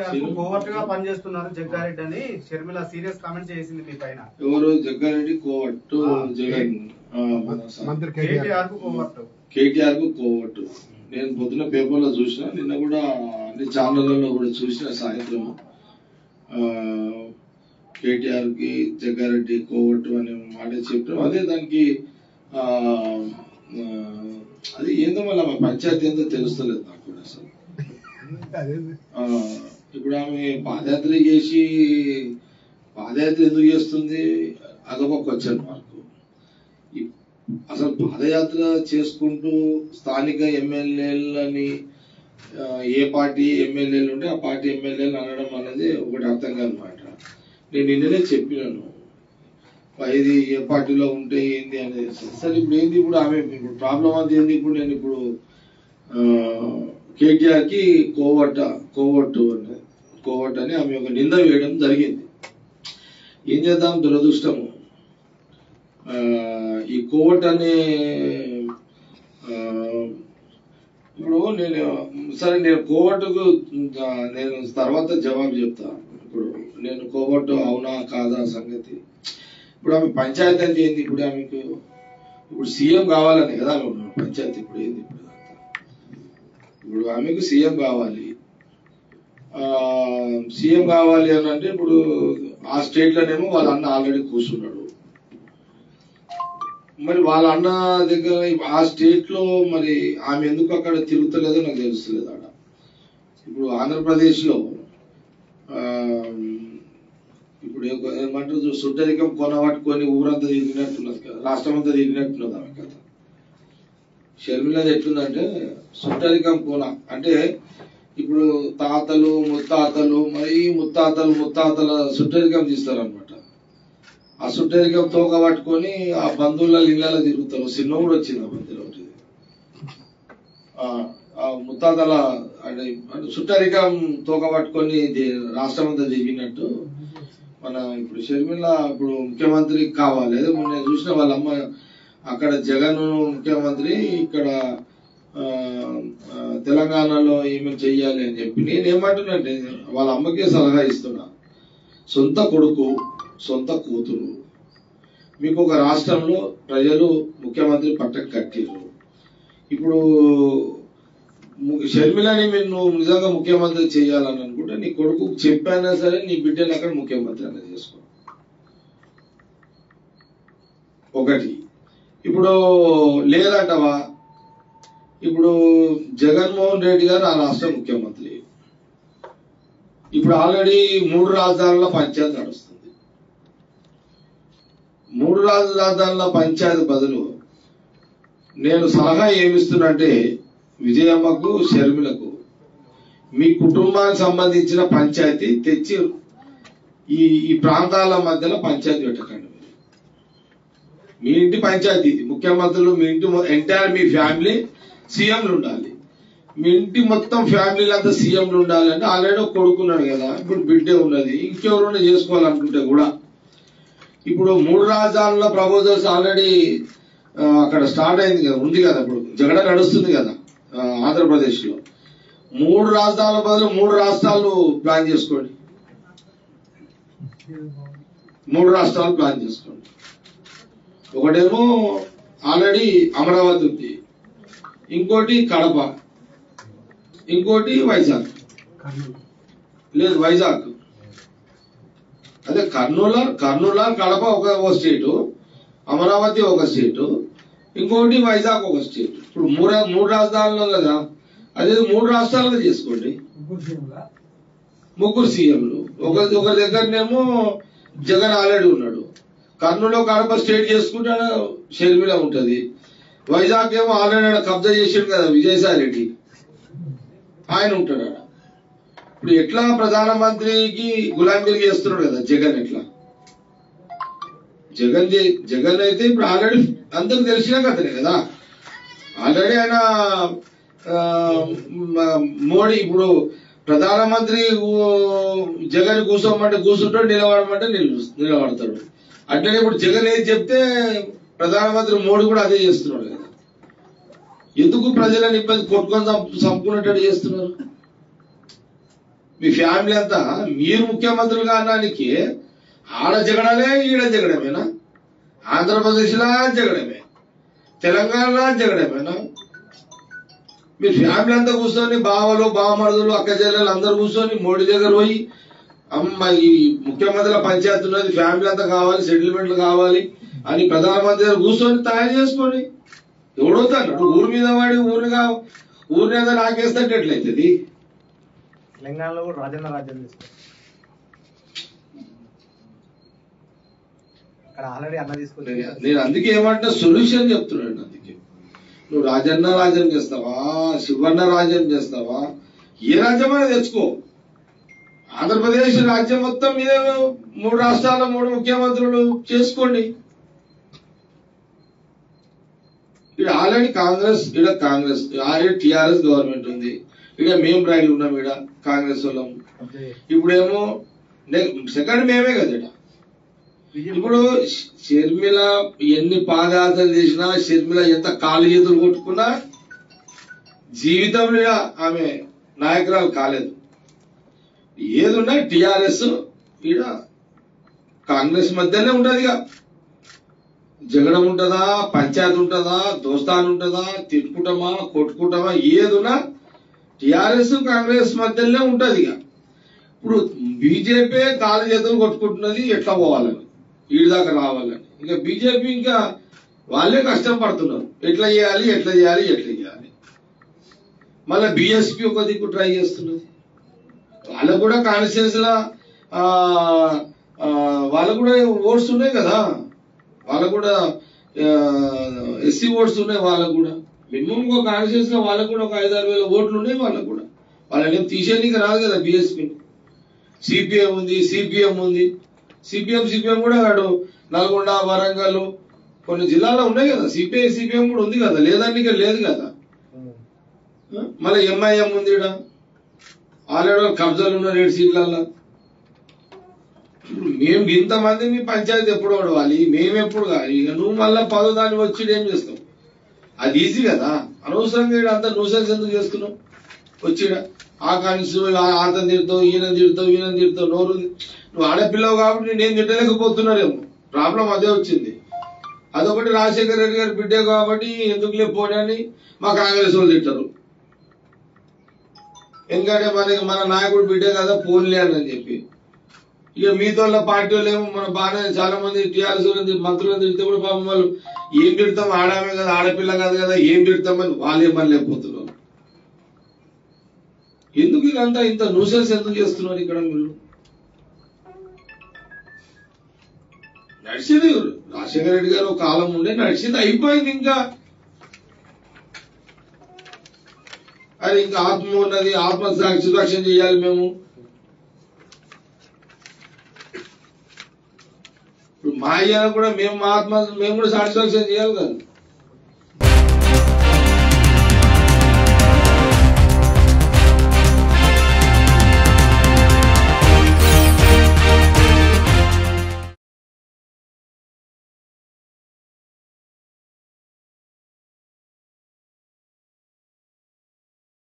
KTR covert గా పనిచేస్తున్నారు జగ్గారెడ్డి అని షర్మిల సీరియస్ కామెంట్ చేసింది మీ పైన ఎవరు జగ్గారెడ్డి కోవట్టు ఆ, జగన్ ఆ, మన స- మంత్రి కేటీఆర్ కేటీఆర్ కు కోవర్ట్ కేటీఆర్ కు కోవట్టు నేను పొద్దున పేపర్ లో చూసిన నిన్న కూడా అన్ని ఛానళ్లలో కూడా చూసిన సాయంత్రం కేటీఆర్ కి జగ్గారెడ్డి కోవట్టు అనే మాట చెప్పారు అదే దానికి ఆ, ఆ, అది ఏందో మళ్ళీ మా పంచాయతీ ఏందో తెలుస్తలేదు నాకు కూడా అసలు అదే ఆ, ఇప్పుడు ఆమె పాదయాత్ర చేసి పాదయాత్ర ఎందుకు చేస్తుంది అదొక క్వశ్చన్ మార్క్ ఈ- అసలు పాదయాత్ర చేసుకుంటూ స్థానిక ఎమ్మెల్యేలని ఆ, ఏ పార్టీ ఎమ్మెల్యేలు ఉంటే ఆ పార్టీ ఎమ్మెల్యేలు అనడం అనేది ఒకటి అర్థం కాదనమాట నేను నిన్ననే చెప్పినాను ఇది ఏ పార్టీలో ఉంటే ఏంది అనేది సరే ఇప్పుడు ఏంది ఇప్పుడు ఆమె ఇప్పుడు ప్రాబ్లం అంతా ఏంది ఇప్పుడు నేను ఇప్పుడు కేటీఆర్ కి కోవట్ కోవట్ అని కోవట్ అని ఆమె ఒక నింద వేయడం జరిగింది ఏం చేద్దాం దురదృష్టము ఆ, ఈ కోవట్ అనే ఆ, ఇప్పుడు నేను సరే నేను కోవట్టుకు ఆ, నేను తర్వాత జవాబు చెప్తా ఇప్పుడు నేను కోవట్టు అవునా కాదా సంగతి ఇప్పుడు ఆమె పంచాయతీ అంటే ఏంది ఇప్పుడు ఆమెకు ఇప్పుడు సీఎం కావాలని కదా ఆమె ఉన్న పంచాయతీ ఇప్పుడు ఏంది ఇప్పుడు ఇదంతా? ఇప్పుడు ఆమెకు సీఎం కావాలి ఆ సీఎం కావాలి అని అంటే ఇప్పుడు ఆ స్టేట్ లోనేమో వాళ్ళ అన్న ఆల్రెడీ కూర్చున్నాడు మరి వాళ్ళ అన్న దగ్గర ఆ స్టేట్ లో మరి ఆమె ఎందుకు అక్కడ తిరుగుతలేదో నాకు తెలుస్తలేదు ఆడ ఇప్పుడు ఆంధ్రప్రదేశ్ లో ఆ, ఇప్పుడు ఏ- ఏమంటారు చూ- సుట్టరికం కొన పట్టుకొని ఊరంతా తిరిగినట్టున్నది కదా రాష్ట్రం అంతా తిరిగినట్టున్నది ఆమె కథ షర్మిలది ఎట్లుందంటే సుట్టరికం కోన అంటే ఇప్పుడు తాతలు ముత్తాతలు మరి ముత్తాతలు ముత్తాతల సుట్టరికం తీస్తారనమాట ఆ సుట్టరికం తోక పట్టుకొని ఆ బంధువుల ఇళ్ళలో తిరుగుతారు సినిమా కూడా వచ్చింది ఆ మధ్యలో ఒకటి ఆ ఆ ముత్తాతల అంటే అంటే సుట్టరికం తోక పట్టుకొని ది- రాష్ట్రం అంతా తిరిగినట్టు మన ఇప్పుడు షర్మిల ఇప్పుడు ముఖ్యమంత్రి కావాలి అదే మొన్న నేను చూసిన వాళ్ళ అమ్మ అక్కడ జగన్ ముఖ్యమంత్రి ఇక్కడ ఆ, ఆ, తెలంగాణలో ఏమేమి చెయ్యాలి అని చెప్పి నేను ఏమంటున్నాంటే వాళ్ళ అమ్మకే సలహా ఇస్తున్నా సొంత కొడుకు సొంత కూతురు మీకు ఒక రాష్ట్రంలో ప్రజలు ముఖ్యమంత్రి పట్టకు కట్టిర్రు ఇప్పుడు ము- షర్మిలని మీరు నువ్వు నిజంగా ముఖ్యమంత్రి చేయాలని అనుకుంటే నీ కొడుకు చెప్పైనా సరే నీ బిడ్డని అక్కడ ముఖ్యమంత్రి అనేది చేసుకో ఒకటి ఇప్పుడు లేదంటవా ఇప్పుడు జగన్మోహన్ రెడ్డి గారు ఆ రాష్ట్ర ముఖ్యమంత్రి ఇప్పుడు ఆల్రెడీ మూడు రాజధానుల పంచాయతీ నడుస్తుంది మూడు రాజధానుల పంచాయతీ బదులు నేను సలహా ఏమిస్తున్నంటే విజయమ్మకు షర్మిలకు మీ కుటుంబానికి సంబంధించిన పంచాయతీ తెచ్చి ఈ ఈ ప్రాంతాల మధ్యలో పంచాయతీ పెట్టకండి మీరు. మీ ఇంటి పంచాయతీ ఇది. ముఖ్యమంత్రులు మీ ఇంటి ఎంటైర్ మీ ఫ్యామిలీ సీఎంలు ఉండాలి మీ ఇంటి మొత్తం ఫ్యామిలీలు అంతా సీఎంలు ఉండాలి అంటే ఆల్రెడీ ఒక కొడుకున్నాడు కదా ఇప్పుడు బిడ్డే ఉన్నది ఇంకెవరైనా చేసుకోవాలనుకుంటే కూడా ఇప్పుడు మూడు రాజధానుల ప్రపోజల్స్ ఆల్రెడీ ఆ, అక్కడ స్టార్ట్ అయింది కదా ఉంది కదా ఇప్పుడు జగడ నడుస్తుంది కదా ఆ, ఆంధ్రప్రదేశ్ లో మూడు రాజధానుల బదులు మూడు రాష్ట్రాలు ప్లాన్ చేసుకోండి మూడు రాష్ట్రాలు ప్లాన్ చేసుకోండి ఒకటేమో ఆల్రెడీ అమరావతి ఉంది ఇంకోటి కడప ఇంకోటి వైజాగ్ లేదు వైజాగ్ అదే కర్నూలు కర్నూలు కడప ఒక ఒక స్టేటు అమరావతి ఒక స్టేటు ఇంకోటి వైజాగ్ ఒక స్టేట్ ఇప్పుడు మూడు మూడు రాజధానులు కదా అదే మూడు రాష్ట్రాలుగా చేసుకోండి ముగ్గురు సీఎంలు ఒక ఒక దగ్గరనేమో జగన్ ఆల్రెడీ ఉన్నాడు కర్నూలు కడప స్టేట్ చేసుకుంటే ఆడ షర్మిల ఉంటది వైజాగ్ ఏమో ఆల్రెడీ ఆడ కబ్జా చేసాడు కదా విజయసాయి రెడ్డి ఆయన ఉంటాడు ఆడ ఇప్పుడు ఎట్లా ప్రధానమంత్రికి గులాంగిరి చేస్తున్నాడు కదా జగన్ ఎట్లా జగన్ చే- జగన్ అయితే ఇప్పుడు ఆల్రెడీ అందరికి తెలిసిన కథనే కదా ఆల్రెడీ ఆయన ఆ, మ- మోడీ ఇప్పుడు ప్రధానమంత్రి ఊ- జగన్ కూర్చోమంటే కూర్చుంటాడు నిలబడమంటే నిలు- నిలబడతాడు అట్లనే ఇప్పుడు జగన్ ఏది చెప్తే ప్రధానమంత్రి మోడీ కూడా అదే చేస్తున్నాడు కదా ఎందుకు ప్రజలను ఇబ్బంది కొట్టుకొని చంపు- చంపుకునేటట్టు చేస్తున్నారు మీ ఫ్యామిలీ అంతా మీరు ముఖ్యమంత్రులు కానానికి ఆడ జగడమే ఈడ జగడమేనా ఆంధ్రప్రదేశ్లో జగడమే తెలంగాణలో జగడమేనా మీరు ఫ్యామిలీ అంతా కూర్చొని బావలు బావమరుదులు అక్క చెల్లెలు అందరు కూర్చొని మోడీ దగ్గర పోయి అమ్మ ఈ ముఖ్యమంత్రుల పంచాయతీ ఉన్నది ఫ్యామిలీ అంతా కావాలి సెటిల్మెంట్లు కావాలి అని ప్రధానమంత్రి దగ్గర కూర్చొని తయారు చేసుకోండి ఎవడవుతాడు ఊరి మీద వాడి ఊరిగా ఊరి మీద నాకేస్తే ఎట్లయితుంది తెలంగాణలో కూడా రాజన్న రాజ్యం తీసుకొచ్చారు అక్కడ ఆల్రెడీ అన్న తీసుకొచ్చి నేను అందుకే ఏమంటే సొల్యూషన్ చెప్తున్నాను అందుకే నువ్వు రాజన్న రాజ్యం చేస్తావా శివన్న రాజ్యం చేస్తావా ఏ రాజ్యమైనా తెచ్చుకో ఆంధ్రప్రదేశ్ రాజ్యం మొత్తం మీద మూడు రాష్ట్రాల మూడు ముఖ్యమంత్రులు చేసుకోండి ఇక్కడ ఆల్రెడీ కాంగ్రెస్ ఇక్కడ కాంగ్రెస్ ఆల్రెడీ టిఆర్ఎస్ గవర్నమెంట్ ఉంది ఇక్కడ మేము రాయి ఉన్నాం ఇక్కడ కాంగ్రెస్ వాళ్ళం ఇప్పుడేమో సెకండ్ మేమే కదా ఇక్కడ ఇప్పుడు ష- షర్మిల ఎన్ని పాదయాత్రలు చేసినా షర్మిల ఎంత కాళ్ళు చేతులు కొట్టుకున్నా జీవితంలో ఇక ఆమె నాయకురాలు కాలేదు ఏదున్నా టిఆర్ఎస్ ఈడ కాంగ్రెస్ మధ్యనే ఉంటది ఇక జగడం ఉంటదా పంచాయతీ ఉంటదా దోస్తాన్ ఉంటదా తిట్టుకుంటామా కొట్టుకుంటామా ఏదున్నా టిఆర్ఎస్ కాంగ్రెస్ మధ్యలోనే ఉంటది ఇక ఇప్పుడు బీజేపీ కాలు చేతులు కొట్టుకుంటున్నది ఎట్లా పోవాలని వీడి దాకా రావాలని ఇంకా బీజేపీ ఇంకా వాళ్ళే కష్టం పడుతున్నారు ఎట్లా చేయాలి ఎట్లా చేయాలి ఎట్లా చేయాలి మళ్ళీ బీఎస్పీ ఒక దిక్కు ట్రై చేస్తున్నది వాళ్ళకు కూడా కాన్స్టిట్యూన్స్ లా ఆ, ఆ, వాళ్ళకు కూడా ఓట్స్ ఉన్నాయి కదా వాళ్ళకు కూడా ఎస్సీ ఓట్స్ ఉన్నాయి వాళ్ళకు కూడా మినిమం ఒక కాన్స్టిట్యూన్స్ లో వాళ్ళకు కూడా ఒక ఐదారు వేల ఓట్లు ఉన్నాయి వాళ్ళకు కూడా వాళ్ళని ఏం తీసేయడానికి రాదు కదా బీఎస్పీ సిపిఎం ఉంది సిపిఎం ఉంది సిపిఎం సిపిఎం కూడా వాడు నల్గొండ వరంగల్ కొన్ని జిల్లాల్లో ఉన్నాయి కదా సిపిఐ సిపిఎం కూడా ఉంది కదా లేదని ఇక లేదు కదా ఆ? మళ్ళీ ఎంఐఎం ఉంది ఈడ ఆల్రెడీ కబ్జాలు ఉన్న ఏడు సీట్లల్లో ఇప్పుడు మేము ఇంతమంది మీ పంచాయతీ ఎప్పుడు ఓడవాలి మేము ఎప్పుడు కాదు ఇక నువ్వు మళ్ళీ పదో దాన్ని వచ్చి ఏం చేస్తావు అది ఈజీ కదా అనవసరంగా ఈడ అంతా న్యూసెన్స్ ఎందుకు చేస్తున్నావు వచ్చిడ ఆ కానిస్ ఆతను తిడతావు ఈయన తిడతావు ఈయన తిడతావు నోరు ఉంది. నువ్వు ఆడపిల్లవు కాబట్టి నేను తిట్టలేకపోతున్నారేమో ప్రాబ్లం అదే వచ్చింది అదొకటి రాజశేఖర రెడ్డి గారి బిడ్డే కాబట్టి ఎందుకులే పోనీ మా కాంగ్రెస్ వాళ్ళు తింటారు ఎందుకంటే మనకి మన నాయకుడు బిడ్డే కదా పోన్లే అని చెప్పి ఇక మీతో పార్టీ వాళ్ళు ఏమో మన బాగానే చాలా మంది టీఆర్ఎస్ వాళ్ళు మంత్రులను తిడితే కూడా పాపం వాళ్ళు ఏం తిడతాం ఆడామే కదా ఆడపిల్ల కాదు కదా ఏం తిడతామని వాళ్ళు ఏమని లేకపోతున్నారు ఎందుకు ఇదంతా ఇంత న్యూసెన్స్ ఎందుకు చేస్తున్నారు ఇక్కడ మీరు నడిచింది రాజశేఖర రెడ్డి గారు ఒక కాలం ఉండే నడిచింది అయిపోయింది ఇంకా అది ఇంకా ఆత్మ ఉన్నది ఆత్మ సాక్షిరక్షణ చేయాలి మేము ఇప్పుడు మా అయ్యాను కూడా మేము మా ఆత్మ మేము కూడా సాటిస్ఫాక్షన్ చేయాలి కదా